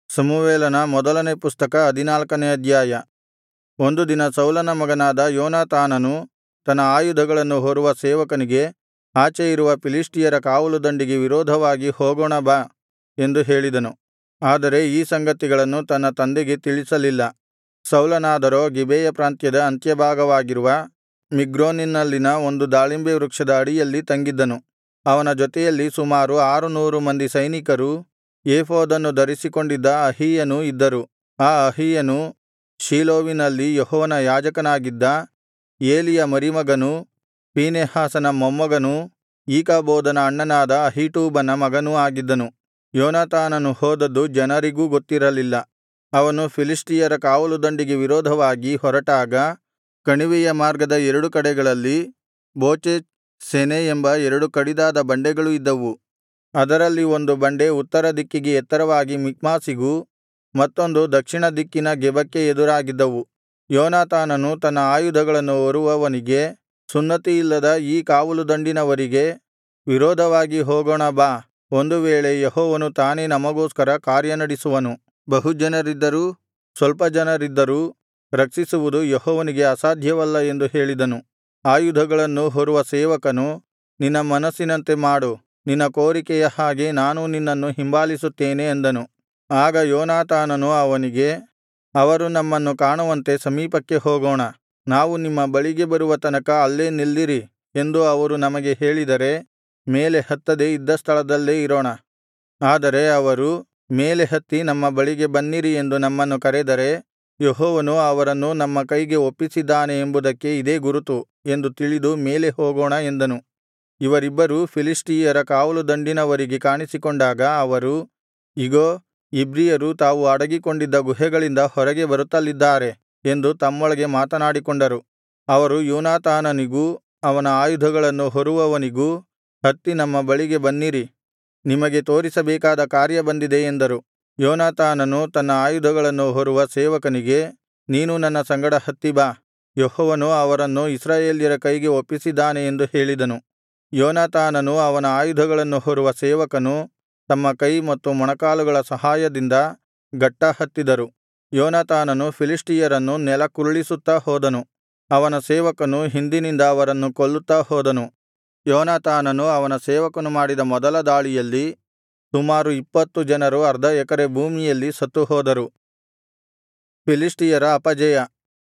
ಸಮುವೇಲನ ಮೊದಲನೇ ಪುಸ್ತಕ ಹದಿನಾಲ್ಕನೇ ಅಧ್ಯಾಯ ಒಂದು ದಿನ ಸೌಲನ ಮಗನಾದ ಯೋನಾತಾನನು ತನ್ನ ಆಯುಧಗಳನ್ನು ಹೊರುವ ಸೇವಕನಿಗೆ ಆಚೆ ಇರುವ ಫಿಲಿಷ್ಟಿಯರ ಕಾವಲುದಂಡಿಗೆ ವಿರೋಧವಾಗಿ ಹೋಗೋಣ ಬಾ ಎಂದು ಹೇಳಿದನು ಆದರೆ ಈ ಸಂಗತಿಗಳನ್ನು ತನ್ನ ತಂದೆಗೆ ತಿಳಿಸಲಿಲ್ಲ ಸೌಲನಾದರೋ ಗಿಬೆಯ ಪ್ರಾಂತ್ಯದ ಅಂತ್ಯಭಾಗವಾಗಿರುವ ಮಿಗ್ರೋನಿನಲ್ಲಿನ ಒಂದು ದಾಳಿಂಬೆ ವೃಕ್ಷದ ಅಡಿಯಲ್ಲಿ ತಂಗಿದ್ದನು ಅವನ ಜೊತೆಯಲ್ಲಿ ಸುಮಾರು ಆರುನೂರು ಮಂದಿ ಸೈನಿಕರೂ ಏಫೋದನ್ನು ಧರಿಸಿಕೊಂಡಿದ್ದ ಅಹೀಯನೂ ಇದ್ದರು ಆ ಅಹೀಯನು ಶೀಲೋವಿನಲ್ಲಿ ಯೆಹೋವನ ಯಾಜಕನಾಗಿದ್ದ ಏಲಿಯ ಮರಿಮಗನೂ ಫೀನೆಹಾಸನ ಮೊಮ್ಮಗನೂ ಈಕಾಬೋದನ ಅಣ್ಣನಾದ ಅಹೀಟೂಬನ ಮಗನೂ ಆಗಿದ್ದನು ಯೋನಾತಾನನು ಹೋದದ್ದು ಜನರಿಗೂ ಗೊತ್ತಿರಲಿಲ್ಲ ಅವನು ಫಿಲಿಷ್ಟಿಯರ ಕಾವಲುದಂಡಿಗೆ ವಿರೋಧವಾಗಿ ಹೊರಟಾಗ ಕಣಿವೆಯ ಮಾರ್ಗದ ಎರಡು ಕಡೆಗಳಲ್ಲಿ ಬೋಚೇಚ್ ಸೆನೆ ಎಂಬ ಎರಡು ಕಡಿದಾದ ಬಂಡೆಗಳು ಇದ್ದವು ಅದರಲ್ಲಿ ಒಂದು ಬಂಡೆ ಉತ್ತರ ದಿಕ್ಕಿಗೆ ಎತ್ತರವಾಗಿ ಮಿಕ್ಮಾಷಿಗೂ ಮತ್ತೊಂದು ದಕ್ಷಿಣ ದಿಕ್ಕಿನ ಗೆಬಕ್ಕೆ ಎದುರಾಗಿದ್ದವು ಯೋನಾತಾನನು ತನ್ನ ಆಯುಧಗಳನ್ನು ಹೊರುವವನಿಗೆ ಸುನ್ನತಿಯಿಲ್ಲದ ಈ ಕಾವಲುದಂಡಿನವರಿಗೆ ವಿರೋಧವಾಗಿ ಹೋಗೋಣ ಬಾ ಒಂದು ವೇಳೆ ಯೆಹೋವನು ತಾನೇ ನಮಗೋಸ್ಕರ ಕಾರ್ಯನಡಿಸುವನು ಬಹು ಜನರಿದ್ದರೂ ಸ್ವಲ್ಪ ಜನರಿದ್ದರೂ ರಕ್ಷಿಸುವುದು ಯೆಹೋವನಿಗೆ ಅಸಾಧ್ಯವಲ್ಲ ಎಂದು ಹೇಳಿದನು ಆಯುಧಗಳನ್ನು ಹೊರುವ ಸೇವಕನು ನಿನ್ನ ಮನಸ್ಸಿನಂತೆ ಮಾಡು ನಿನ್ನ ಕೋರಿಕೆಯ ಹಾಗೆ ನಾನೂ ನಿನ್ನನ್ನು ಹಿಂಬಾಲಿಸುತ್ತೇನೆ ಅಂದನು ಆಗ ಯೋನಾತಾನನು ಅವನಿಗೆ ಅವರು ನಮ್ಮನ್ನು ಕಾಣುವಂತೆ ಸಮೀಪಕ್ಕೆ ಹೋಗೋಣ ನಾವು ನಿಮ್ಮ ಬಳಿಗೆ ಬರುವ ತನಕ ಅಲ್ಲೇ ನಿಲ್ಲಿರಿ ಎಂದು ಅವರು ನಮಗೆ ಹೇಳಿದರೆ ಮೇಲೆ ಹತ್ತದೆ ಇದ್ದ ಸ್ಥಳದಲ್ಲೇ ಇರೋಣ ಆದರೆ ಅವರು ಮೇಲೆ ಹತ್ತಿ ನಮ್ಮ ಬಳಿಗೆ ಬನ್ನಿರಿ ಎಂದು ನಮ್ಮನ್ನು ಕರೆದರೆ ಯೆಹೋವನು ಅವರನ್ನು ನಮ್ಮ ಕೈಗೆ ಒಪ್ಪಿಸಿದ್ದಾನೆ ಎಂಬುದಕ್ಕೆ ಇದೇ ಗುರುತು ಎಂದು ತಿಳಿದು ಮೇಲೆ ಹೋಗೋಣ ಎಂದನು ಇವರಿಬ್ಬರೂ ಫಿಲಿಷ್ಟಿಯರ ಕಾವಲುದಂಡಿನವರಿಗೆ ಕಾಣಿಸಿಕೊಂಡಾಗ ಅವರು ಇಗೋ ಇಬ್ರಿಯರು ತಾವು ಅಡಗಿಕೊಂಡಿದ್ದ ಗುಹೆಗಳಿಂದ ಹೊರಗೆ ಬರುತ್ತಲಿದ್ದಾರೆ ಎಂದು ತಮ್ಮೊಳಗೆ ಮಾತನಾಡಿಕೊಂಡರು ಅವರು ಯೋನಾತಾನನಿಗೂ ಅವನ ಆಯುಧಗಳನ್ನು ಹೊರುವವನಿಗೂ ಹತ್ತಿ ನಮ್ಮ ಬಳಿಗೆ ಬನ್ನಿರಿ ನಿಮಗೆ ತೋರಿಸಬೇಕಾದ ಕಾರ್ಯ ಬಂದಿದೆ ಎಂದರು ಯೋನಾತಾನನು ತನ್ನ ಆಯುಧಗಳನ್ನು ಹೊರುವ ಸೇವಕನಿಗೆ ನೀನು ನನ್ನ ಸಂಗಡ ಹತ್ತಿ ಬಾ ಯೆಹೋವನು ಅವರನ್ನು ಇಸ್ರಾಯೇಲ್ಯರ ಕೈಗೆ ಒಪ್ಪಿಸಿದ್ದಾನೆ ಎಂದು ಹೇಳಿದನು ಯೋನಾತಾನನೂ ಅವನ ಆಯುಧಗಳನ್ನು ಹೊರುವ ಸೇವಕನೂ ತಮ್ಮ ಕೈ ಮತ್ತು ಮೊಣಕಾಲುಗಳ ಸಹಾಯದಿಂದ ಗಟ್ಟಾ ಹತ್ತಿದರು ಯೋನಾತಾನನು ಫಿಲಿಷ್ಟಿಯರನ್ನು ನೆಲಕ್ಕುರುಳಿಸುತ್ತಾ ಹೋದನು ಅವನ ಸೇವಕನು ಹಿಂದಿನಿಂದ ಅವರನ್ನು ಕೊಲ್ಲುತ್ತಾ ಹೋದನು ಯೋನಾತಾನನು ಅವನ ಸೇವಕನು ಮಾಡಿದ ಮೊದಲ ದಾಳಿಯಲ್ಲಿ ಸುಮಾರು ಇಪ್ಪತ್ತು ಜನರು ಅರ್ಧ ಎಕರೆ ಭೂಮಿಯಲ್ಲಿ ಸತ್ತುಹೋದರು ಫಿಲಿಷ್ಟಿಯರ ಅಪಜಯ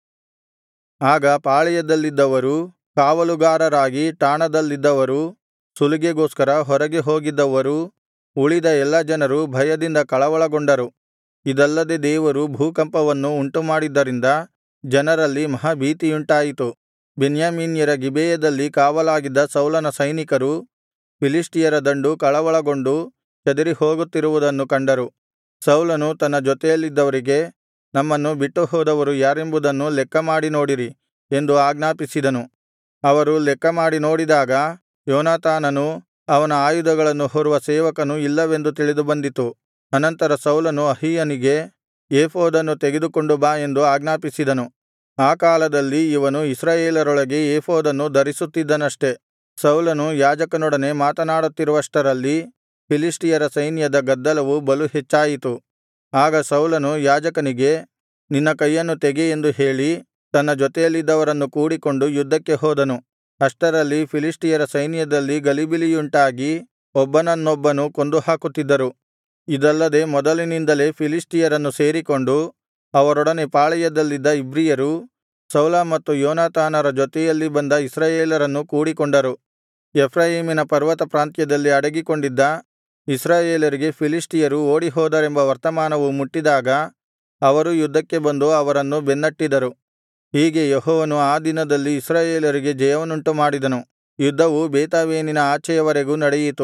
ಆಗ ಪಾಳೆಯದಲ್ಲಿದ್ದವರೂ ಕಾವಲುಗಾರರಾಗಿ ಠಾಣದಲ್ಲಿದ್ದವರೂ ಸುಲಿಗೆಗೋಸ್ಕರ ಹೊರಗೆ ಹೋಗಿದ್ದವರೂ ಉಳಿದ ಎಲ್ಲಾ ಜನರು ಭಯದಿಂದ ಕಳವಳಗೊಂಡರು ಇದಲ್ಲದೆ ದೇವರು ಭೂಕಂಪವನ್ನು ಉಂಟುಮಾಡಿದ್ದರಿಂದ ಜನರಲ್ಲಿ ಮಹಾಭೀತಿಯುಂಟಾಯಿತು ಬೆನ್ಯಾಮೀನ್ಯರ ಗಿಬೆಯದಲ್ಲಿ ಕಾವಲಾಗಿದ್ದ ಸೌಲನ ಸೈನಿಕರು ಫಿಲಿಷ್ಟಿಯರ ದಂಡು ಕಳವಳಗೊಂಡು ಚದರಿಹೋಗುತ್ತಿರುವುದನ್ನು ಕಂಡರು ಸೌಲನು ತನ್ನ ಜೊತೆಯಲ್ಲಿದ್ದವರಿಗೆ ನಮ್ಮನ್ನು ಬಿಟ್ಟುಹೋದವರು ಯಾರೆಂಬುದನ್ನು ಲೆಕ್ಕಮಾಡಿ ನೋಡಿರಿ ಎಂದು ಆಜ್ಞಾಪಿಸಿದನು ಅವರು ಲೆಕ್ಕಮಾಡಿ ನೋಡಿದಾಗ ಯೋನಾತಾನನೂ ಅವನ ಆಯುಧಗಳನ್ನು ಹೊರುವ ಸೇವಕನೂ ಇಲ್ಲವೆಂದು ತಿಳಿದುಬಂದಿತು ಅನಂತರ ಸೌಲನು ಅಹೀಯನಿಗೆ ಏಫೋದನ್ನು ತೆಗೆದುಕೊಂಡು ಬಾ ಎಂದು ಆಜ್ಞಾಪಿಸಿದನು ಆ ಕಾಲದಲ್ಲಿ ಇವನು ಇಸ್ರಾಯೇಲರೊಳಗೆ ಏಫೋದನ್ನು ಧರಿಸುತ್ತಿದ್ದನಷ್ಟೆ ಸೌಲನು ಯಾಜಕನೊಡನೆ ಮಾತನಾಡುತ್ತಿರುವಷ್ಟರಲ್ಲಿ ಫಿಲಿಷ್ಟಿಯರ ಸೈನ್ಯದ ಗದ್ದಲವು ಬಲು ಹೆಚ್ಚಾಯಿತು ಆಗ ಸೌಲನು ಯಾಜಕನಿಗೆ ನಿನ್ನ ಕೈಯನ್ನು ತೆಗೆ ಎಂದು ಹೇಳಿ ತನ್ನ ಜೊತೆಯಲ್ಲಿದ್ದವರನ್ನು ಕೂಡಿಕೊಂಡು ಯುದ್ಧಕ್ಕೆ ಹೋದನು ಅಷ್ಟರಲ್ಲಿ ಫಿಲಿಷ್ಟಿಯರ ಸೈನ್ಯದಲ್ಲಿ ಗಲಿಬಿಲಿಯುಂಟಾಗಿ ಒಬ್ಬನನ್ನೊಬ್ಬನು ಕೊಂದುಹಾಕುತ್ತಿದ್ದರು ಇದಲ್ಲದೆ ಮೊದಲಿನಿಂದಲೇ ಫಿಲಿಷ್ಟಿಯರನ್ನು ಸೇರಿಕೊಂಡು ಅವರೊಡನೆ ಪಾಳೆಯದಲ್ಲಿದ್ದ ಇಬ್ರಿಯರು ಸೌಲ ಮತ್ತು ಯೋನಾತಾನರ ಜೊತೆಯಲ್ಲಿ ಬಂದ ಇಸ್ರಾಯೇಲರನ್ನು ಕೂಡಿಕೊಂಡರು ಎಫ್ರಾಯೀಮಿನ ಪರ್ವತ ಪ್ರಾಂತ್ಯದಲ್ಲಿ ಅಡಗಿಕೊಂಡಿದ್ದ ಇಸ್ರಾಯೇಲರಿಗೆ ಫಿಲಿಷ್ಟಿಯರು ಓಡಿಹೋದರೆಂಬ ವರ್ತಮಾನವು ಮುಟ್ಟಿದಾಗ ಅವರು ಯುದ್ಧಕ್ಕೆ ಬಂದು ಅವರನ್ನು ಬೆನ್ನಟ್ಟಿದರು ಹೀಗೆ ಯೆಹೋವನು ಆ ದಿನದಲ್ಲಿ ಇಸ್ರಾಯೇಲರಿಗೆ ಜಯವನ್ನುಂಟು ಮಾಡಿದನು ಯುದ್ಧವು ಬೇತಾವೇನಿನ ಆಚೆಯವರೆಗೂ ನಡೆಯಿತು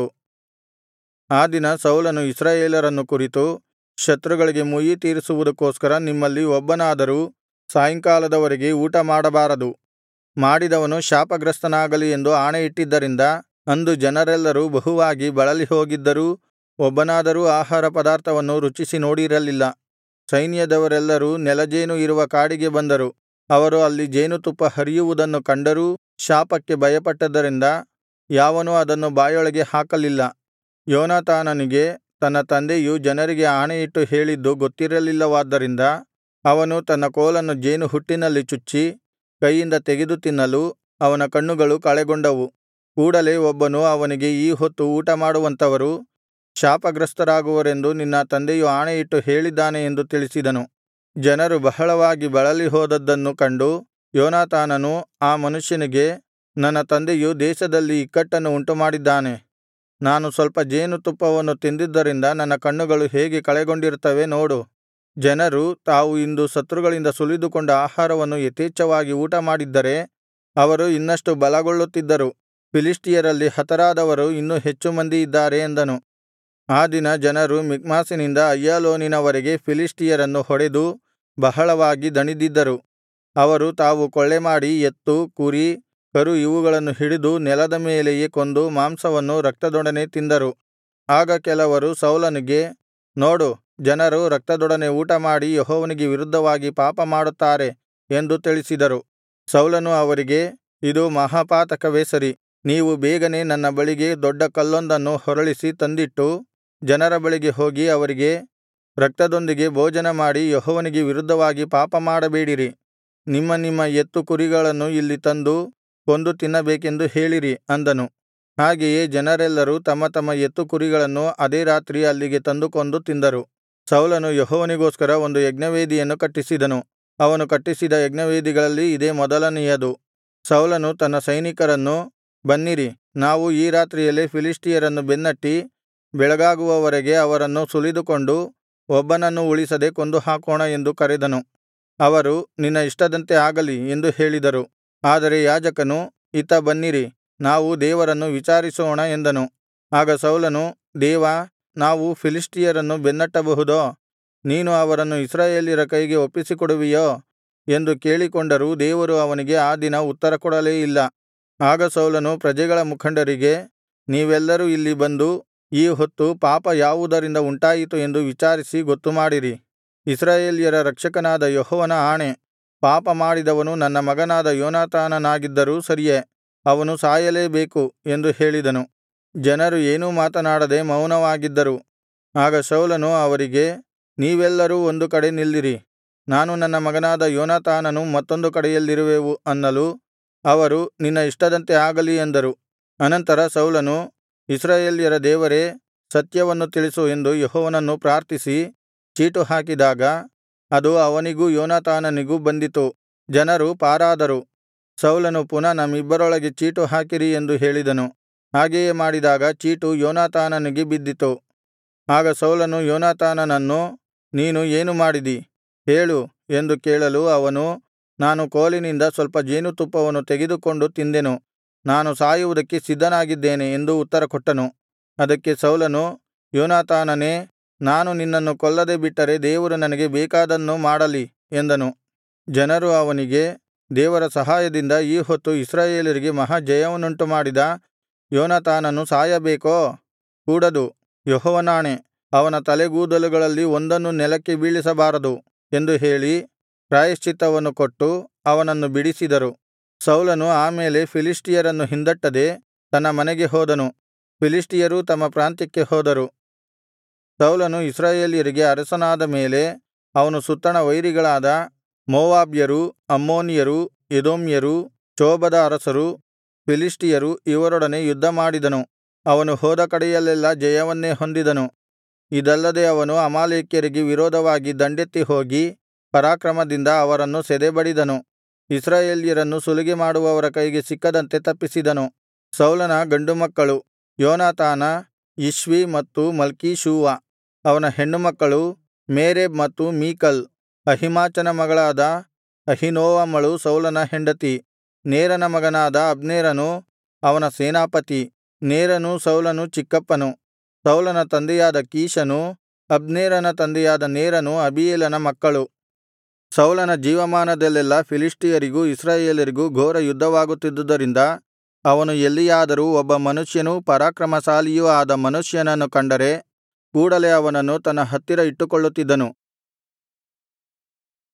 ಆ ದಿನ ಸೌಲನು ಇಸ್ರಾಯೇಲರನ್ನು ಕುರಿತು ಶತ್ರುಗಳಿಗೆ ಮುಯ್ಯಿ ತೀರಿಸುವುದಕ್ಕೋಸ್ಕರ ನಿಮ್ಮಲ್ಲಿ ಒಬ್ಬನಾದರೂ ಸಾಯಂಕಾಲದವರೆಗೆ ಊಟಮಾಡಬಾರದು ಮಾಡಿದವನು ಶಾಪಗ್ರಸ್ತನಾಗಲಿ ಎಂದು ಆಣೆಯಿಟ್ಟಿದ್ದರಿಂದ ಅಂದು ಜನರೆಲ್ಲರೂ ಬಹುವಾಗಿ ಬಳಲಿ ಹೋಗಿದ್ದರೂ ಒಬ್ಬನಾದರೂ ಆಹಾರ ಪದಾರ್ಥವನ್ನು ರುಚಿಸಿ ನೋಡಿರಲಿಲ್ಲ ಸೈನ್ಯದವರೆಲ್ಲರೂ ನೆಲಜೇನು ಇರುವ ಕಾಡಿಗೆ ಬಂದರು ಅವರು ಅಲ್ಲಿ ಜೇನುತುಪ್ಪ ಹರಿಯುವುದನ್ನು ಕಂಡರೂ ಶಾಪಕ್ಕೆ ಭಯಪಟ್ಟದ್ದರಿಂದ ಯಾವನೂ ಅದನ್ನು ಬಾಯೊಳಗೆ ಹಾಕಲಿಲ್ಲ ಯೋನಾತಾನನಿಗೆ ತನ್ನ ತಂದೆಯು ಜನರಿಗೆ ಆಣೆಯಿಟ್ಟು ಹೇಳಿದ್ದು ಗೊತ್ತಿರಲಿಲ್ಲವಾದ್ದರಿಂದ ಅವನು ತನ್ನ ಕೋಲನ್ನು ಜೇನುಹುಟ್ಟಿನಲ್ಲಿ ಚುಚ್ಚಿ ಕೈಯಿಂದ ತೆಗೆದು ತಿನ್ನಲು ಅವನ ಕಣ್ಣುಗಳು ಕಳೆಗೊಂಡವು ಕೂಡಲೆ ಒಬ್ಬನು ಅವನಿಗೆ ಈ ಹೊತ್ತು ಊಟಮಾಡುವಂಥವರು ಶಾಪಗ್ರಸ್ತರಾಗುವರೆಂದು ನಿನ್ನ ತಂದೆಯು ಆಣೆಯಿಟ್ಟು ಹೇಳಿದ್ದಾನೆ ಎಂದು ತಿಳಿಸಿದನು ಜನರು ಬಹಳವಾಗಿ ಬಳಲಿ ಹೋದದ್ದನ್ನು ಕಂಡು ಯೋನಾತಾನನು ಆ ಮನುಷ್ಯನಿಗೆ ನನ್ನ ತಂದೆಯು ದೇಶದಲ್ಲಿ ಇಕ್ಕಟ್ಟನ್ನು ಉಂಟುಮಾಡಿದ್ದಾನೆ ನಾನು ಸ್ವಲ್ಪ ಜೇನುತುಪ್ಪವನ್ನು ತಿಂದಿದ್ದರಿಂದ ನನ್ನ ಕಣ್ಣುಗಳು ಹೇಗೆ ಕಳೆಗೊಂಡಿರುತ್ತವೆ ನೋಡು ಜನರು ತಾವು ಇಂದು ಶತ್ರುಗಳಿಂದ ಸುಲಿದುಕೊಂಡ ಆಹಾರವನ್ನು ಯಥೇಚ್ಛವಾಗಿ ಊಟಮಾಡಿದ್ದರೆ ಅವರು ಇನ್ನಷ್ಟು ಬಲಗೊಳ್ಳುತ್ತಿದ್ದರು ಫಿಲಿಷ್ಟಿಯರಲ್ಲಿ ಹತರಾದವರು ಇನ್ನೂ ಹೆಚ್ಚು ಮಂದಿ ಇದ್ದಾರೆ ಎಂದನು ಆ ದಿನ ಜನರು ಮಿಕ್ಮಾಸಿನಿಂದ ಅಯ್ಯಾಲೋನಿನವರೆಗೆ ಫಿಲಿಷ್ಟಿಯರನ್ನು ಹೊಡೆದು ಬಹಳವಾಗಿ ದಣಿದಿದ್ದರು ಅವರು ತಾವು ಕೊಳ್ಳೆಮಾಡಿ ಎತ್ತು ಕುರಿ ಕರು ಇವುಗಳನ್ನು ಹಿಡಿದು ನೆಲದ ಮೇಲೆಯೇ ಕೊಂದು ಮಾಂಸವನ್ನು ರಕ್ತದೊಡನೆ ತಿಂದರು ಆಗ ಕೆಲವರು ಸೌಲನಿಗೆ ನೋಡು ಜನರು ರಕ್ತದೊಡನೆ ಊಟಮಾಡಿ ಯೆಹೋವನಿಗೆ ವಿರುದ್ಧವಾಗಿ ಪಾಪಮಾಡುತ್ತಾರೆ ಎಂದು ತಿಳಿಸಿದರು ಸೌಲನು ಅವರಿಗೆ ಇದು ಮಹಾಪಾತಕವೇ ಸರಿ ನೀವು ಬೇಗನೆ ನನ್ನ ಬಳಿಗೆ ದೊಡ್ಡ ಕಲ್ಲೊಂದನ್ನು ಹೊರಳಿಸಿ ತಂದಿಟ್ಟು ಜನರ ಬಳಿಗೆ ಹೋಗಿ ಅವರಿಗೆ ರಕ್ತದೊಂದಿಗೆ ಭೋಜನಮಾಡಿ ಯೆಹೋವನಿಗೆ ವಿರುದ್ಧವಾಗಿ ಪಾಪಮಾಡಬೇಡಿರಿ ನಿಮ್ಮ ನಿಮ್ಮ ಎತ್ತು ಕುರಿಗಳನ್ನು ಇಲ್ಲಿ ತಂದು ಕೊಂದು ತಿನ್ನಬೇಕೆಂದು ಹೇಳಿರಿ ಅಂದನು ಹಾಗೆಯೇ ಜನರೆಲ್ಲರೂ ತಮ್ಮ ತಮ್ಮ ಎತ್ತು ಕುರಿಗಳನ್ನು ಅದೇ ರಾತ್ರಿ ಅಲ್ಲಿಗೆ ತಂದು ಕೊಂದು ತಿಂದರು ಸೌಲನು ಯೆಹೋವನಿಗೋಸ್ಕರ ಒಂದು ಯಜ್ಞವೇದಿಯನ್ನು ಕಟ್ಟಿಸಿದನು ಅವನು ಕಟ್ಟಿಸಿದ ಯಜ್ಞವೇದಿಗಳಲ್ಲಿ ಇದೇ ಮೊದಲನೆಯದು ಸೌಲನು ತನ್ನ ಸೈನಿಕರನ್ನು ಬನ್ನಿರಿ ನಾವು ಈ ರಾತ್ರಿಯಲ್ಲೇ ಫಿಲಿಷ್ಟಿಯರನ್ನು ಬೆನ್ನಟ್ಟಿ ಬೆಳಗಾಗುವವರೆಗೆ ಅವರನ್ನು ಸುಲಿದುಕೊಂಡು ಒಬ್ಬನನ್ನೂ ಉಳಿಸದೆ ಕೊಂದುಹಾಕೋಣ ಎಂದು ಕರೆದನು ಅವರು ನಿನ್ನ ಇಷ್ಟದಂತೆ ಆಗಲಿ ಎಂದು ಹೇಳಿದರು ಆದರೆ ಯಾಜಕನು ಇತ್ತ ಬನ್ನಿರಿ ನಾವು ದೇವರನ್ನು ವಿಚಾರಿಸೋಣ ಎಂದನು ಆಗ ಸೌಲನು ದೇವಾ ನಾವು ಫಿಲಿಷ್ಟಿಯರನ್ನು ಬೆನ್ನಟ್ಟಬಹುದೋ ನೀನು ಅವರನ್ನು ಇಸ್ರಾಯೇಲ್ಯರ ಕೈಗೆ ಒಪ್ಪಿಸಿಕೊಡುವಿಯೋ ಎಂದು ಕೇಳಿಕೊಂಡರೂ ದೇವರು ಅವನಿಗೆ ಆ ದಿನ ಉತ್ತರಕೊಡಲೇ ಇಲ್ಲ ಆಗ ಸೌಲನು ಪ್ರಜೆಗಳ ಮುಖಂಡರಿಗೆ ನೀವೆಲ್ಲರೂ ಇಲ್ಲಿ ಬಂದು ಈ ಹೊತ್ತು ಪಾಪ ಯಾವುದರಿಂದ ಉಂಟಾಯಿತು ಎಂದು ವಿಚಾರಿಸಿ ಗೊತ್ತುಮಾಡಿರಿ ಇಸ್ರಾಯೇಲ್ಯರ ರಕ್ಷಕನಾದ ಯೆಹೋವನ ಆಣೆ ಪಾಪ ಮಾಡಿದವನು ನನ್ನ ಮಗನಾದ ಯೋನಾತಾನನಾಗಿದ್ದರೂ ಸರಿಯೇ ಅವನು ಸಾಯಲೇಬೇಕು ಎಂದು ಹೇಳಿದನು ಜನರು ಏನೂ ಮಾತನಾಡದೆ ಮೌನವಾಗಿದ್ದರು ಆಗ ಸೌಲನು ಅವರಿಗೆ ನೀವೆಲ್ಲರೂ ಒಂದು ಕಡೆ ನಿಲ್ಲಿರಿ ನಾನು ನನ್ನ ಮಗನಾದ ಯೋನಾತಾನನು ಮತ್ತೊಂದು ಕಡೆಯಲ್ಲಿರುವೆವು ಅನ್ನಲು ಅವರು ನಿನ್ನ ಇಷ್ಟದಂತೆ ಆಗಲಿ ಎಂದರು ಅನಂತರ ಸೌಲನು ಇಸ್ರಾಯೇಲ್ಯರ ದೇವರೇ ಸತ್ಯವನ್ನು ತಿಳಿಸು ಎಂದು ಯೆಹೋವನನ್ನು ಪ್ರಾರ್ಥಿಸಿ ಚೀಟು ಹಾಕಿದಾಗ ಅದು ಅವನಿಗೂ ಯೋನಾತಾನನಿಗೂ ಬಂದಿತು ಜನರು ಪಾರಾದರು ಸೌಲನು ಪುನಃ ನಮ್ಮಿಬ್ಬರೊಳಗೆ ಚೀಟು ಹಾಕಿರಿ ಎಂದು ಹೇಳಿದನು ಹಾಗೆಯೇ ಮಾಡಿದಾಗ ಚೀಟು ಯೋನಾತಾನನಿಗೆ ಬಿದ್ದಿತು ಆಗ ಸೌಲನು ಯೋನಾತಾನನನ್ನು ನೀನು ಏನು ಮಾಡಿದಿ ಹೇಳು ಎಂದು ಕೇಳಲು ಅವನು ನಾನು ಕೋಲಿನಿಂದ ಸ್ವಲ್ಪ ಜೇನುತುಪ್ಪವನ್ನು ತೆಗೆದುಕೊಂಡು ತಿಂದೆನು ನಾನು ಸಾಯುವುದಕ್ಕೆ ಸಿದ್ಧನಾಗಿದ್ದೇನೆ ಎಂದು ಉತ್ತರಕೊಟ್ಟನು ಅದಕ್ಕೆ ಸೌಲನು ಯೋನಾತಾನನೇ ನಾನು ನಿನ್ನನ್ನು ಕೊಲ್ಲದೆ ಬಿಟ್ಟರೆ ದೇವರು ನನಗೆ ಬೇಕಾದನ್ನು ಮಾಡಲಿ ಎಂದನು ಜನರು ಅವನಿಗೆ ದೇವರ ಸಹಾಯದಿಂದ ಈ ಹೊತ್ತು ಇಸ್ರಾಯೇಲರಿಗೆ ಮಹಾ ಜಯವನ್ನುಂಟುಮಾಡಿದ ಯೋನಾತಾನನು ಸಾಯಬೇಕೋ ಕೂಡದು ಯೆಹೋವನಾಣೆ ಅವನ ತಲೆಗೂದಲುಗಳಲ್ಲಿ ಒಂದನ್ನೂ ನೆಲಕ್ಕೆ ಬೀಳಿಸಬಾರದು ಎಂದು ಹೇಳಿ ಪ್ರಾಯಶ್ಚಿತ್ತವನ್ನು ಕೊಟ್ಟು ಅವನನ್ನು ಬಿಡಿಸಿದರು ಸೌಲನು ಆಮೇಲೆ ಫಿಲಿಷ್ಟಿಯರನ್ನು ಹಿಂದಟ್ಟದೆ ತನ್ನ ಮನೆಗೆ ಹೋದನು ಫಿಲಿಷ್ಟಿಯರೂ ತಮ್ಮ ಪ್ರಾಂತ್ಯಕ್ಕೆ ಹೋದರು ಸೌಲನು ಇಸ್ರಾಯೇಲ್ಯರಿಗೆ ಅರಸನಾದ ಮೇಲೆ ಅವನು ಸುತ್ತಣ ವೈರಿಗಳಾದ ಮೋವಾಬ್ಯರು ಅಮ್ಮೋನಿಯರು ಎದೋಮ್ಯರು ಚೋಬದ ಅರಸರು ಫಿಲಿಷ್ಟಿಯರು ಇವರೊಡನೆ ಯುದ್ಧಮಾಡಿದನು ಅವನು ಹೋದ ಕಡೆಯಲ್ಲೆಲ್ಲಾ ಜಯವನ್ನೇ ಹೊಂದಿದನು ಇದಲ್ಲದೆ ಅವನು ಅಮಾಲೇಕ್ಯರಿಗೆ ವಿರೋಧವಾಗಿ ದಂಡೆತ್ತಿ ಹೋಗಿ ಪರಾಕ್ರಮದಿಂದ ಅವರನ್ನು ಸದೆಬಡಿದನು ಇಸ್ರಾಯೇಲ್ಯರನ್ನು ಸುಲಿಗೆ ಮಾಡುವವರ ಕೈಗೆ ಸಿಕ್ಕದಂತೆ ತಪ್ಪಿಸಿದನು ಸೌಲನ ಗಂಡುಮಕ್ಕಳು ಯೋನಾತಾನ ಇಷ್ವಿ ಮತ್ತು ಮಲ್ಕೀಷೂವ ಅವನ ಹೆಣ್ಣುಮಕ್ಕಳು ಮೇರೆಬ್ ಮತ್ತು ಮೀಕಲ್ ಅಹೀಮಾಚನ ಮಗಳಾದ ಅಹೀನೋವಮಳು ಸೌಲನ ಹೆಂಡತಿ ನೇರನ ಮಗನಾದ ಅಬ್ನೇರನು ಅವನ ಸೇನಾಪತಿ ನೇರನೂ ಸೌಲನು ಚಿಕ್ಕಪ್ಪನು ಸೌಲನ ತಂದೆಯಾದ ಕೀಷನು ಅಬ್ನೇರನ ತಂದೆಯಾದ ನೇರನು ಅಬೀಯೇಲನ ಮಕ್ಕಳು ಸೌಲನ ಜೀವಮಾನದಲ್ಲೆಲ್ಲಾ ಫಿಲಿಷ್ಟಿಯರಿಗೂ ಇಸ್ರಾಯೇಲರಿಗೂ ಘೋರ ಯುದ್ಧವಾಗುತ್ತಿದ್ದುದರಿಂದ ಅವನು ಎಲ್ಲಿಯಾದರೂ ಒಬ್ಬ ಮನುಷ್ಯನೂ ಪರಾಕ್ರಮಶಾಲಿಯೂ ಆದ ಮನುಷ್ಯನನ್ನು ಕಂಡರೆ ಕೂಡಲೆ ಅವನನ್ನು ತನ್ನ ಹತ್ತಿರ ಇಟ್ಟುಕೊಳ್ಳುತ್ತಿದ್ದನು